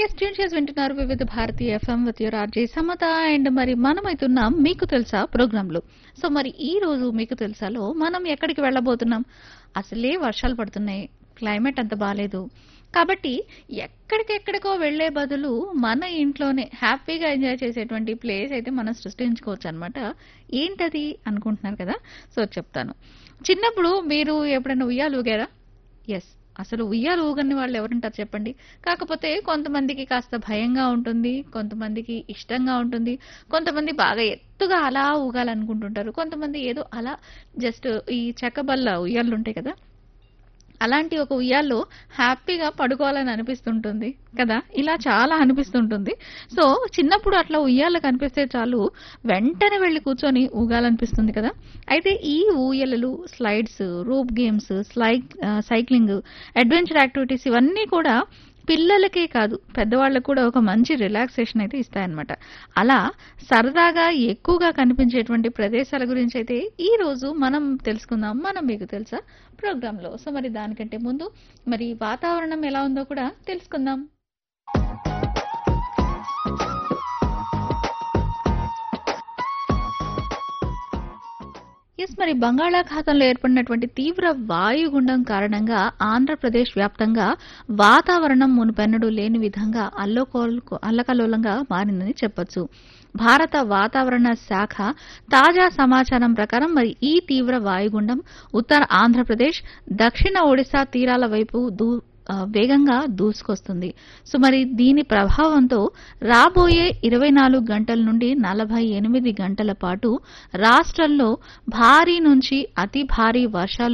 yes tune చేసి వింటున్నారు Vividh Bharati FM with your RJ Samatha and మరి మనమైతున్నాం మీకు తెలుసా ప్రోగ్రామ్ లో సో మరి ఈ రోజు మీకు తెలుసాలో మనం ఎక్కడికి వెళ్ళబోతున్నాం అసలే వర్షాలు పడుతున్నాయి క్లైమేట్ అంత బాగాలేదు కాబట్టి ఎక్కడికెక్కడికో వెళ్లే బదులు మన ఇంట్లోనే హ్యాపీగా ఎంజాయ్ చేసేటువంటి ప్లేస్ అయితే మనం సృష్టించుకోవచ్చు అనమాట ఏంటది అనుకుంటున్నారు కదా సో చెప్తాను చిన్నప్పుడు మీరు ఎప్పుడైనా ఉయ్యాలు ఊగారా ఎస్ అసలు ఉయ్యాలు ఊగని వాళ్ళు ఎవరుంటారు చెప్పండి కాకపోతే కొంతమందికి కాస్త భయంగా ఉంటుంది కొంతమందికి ఇష్టంగా ఉంటుంది కొంతమంది బాగా ఎత్తుగా అలా ఊగాలనుకుంటుంటారు కొంతమంది ఏదో అలా జస్ట్ ఈ చెక్కబల్ల ఉయ్యాలు ఉంటాయి కదా అలాంటి ఒక ఉయ్యాల్లో హ్యాపీగా పడుకోవాలని అనిపిస్తుంటుంది కదా ఇలా చాలా అనిపిస్తుంటుంది సో చిన్నప్పుడు అట్లా ఉయ్యాల కనిపిస్తే చాలు వెంటనే వెళ్ళి కూర్చొని ఊగాలనిపిస్తుంది కదా అయితే ఈ ఊయలలు స్లైడ్స్ రూప్ గేమ్స్ స్లైక్ సైక్లింగ్ అడ్వెంచర్ యాక్టివిటీస్ ఇవన్నీ కూడా పిల్లలకే కాదు పెద్దవాళ్ళకు కూడా ఒక మంచి రిలాక్సేషన్ అయితే ఇస్తాయన్నమాట అలా సరదాగా ఎక్కువగా కనిపించేటువంటి ప్రదేశాల గురించి అయితే ఈ రోజు మనం తెలుసుకుందాం మనం మీకు తెలుసా ప్రోగ్రాంలో సో మరి దానికంటే ముందు మరి వాతావరణం ఎలా ఉందో కూడా తెలుసుకుందాం ఎస్ మరి బంగాళాఖాతంలో ఏర్పడినటువంటి తీవ్ర వాయుగుండం కారణంగా ఆంధ్రప్రదేశ్ వ్యాప్తంగా వాతావరణం మునుపెన్నడూ లేని విధంగా అల్లోకోల్ అల్లకల్లోలంగా మారిందని చెప్పొచ్చు భారత వాతావరణ శాఖ తాజా సమాచారం ప్రకారం మరి ఈ తీవ్ర వాయుగుండం ఉత్తర ఆంధ్రప్రదేశ్ దక్షిణ ఒడిశా తీరాల వైపు దూ ఆ, వేగంగా దూసుకొస్తుంది సో మరి దీని ప్రభావంతో రాబోయే ఇరవై నాలుగు గంటల నుండి నలభై ఎనిమిది గంటల పాటు రాష్ట్రంలో భారీ నుంచి అతి భారీ వర్షాలు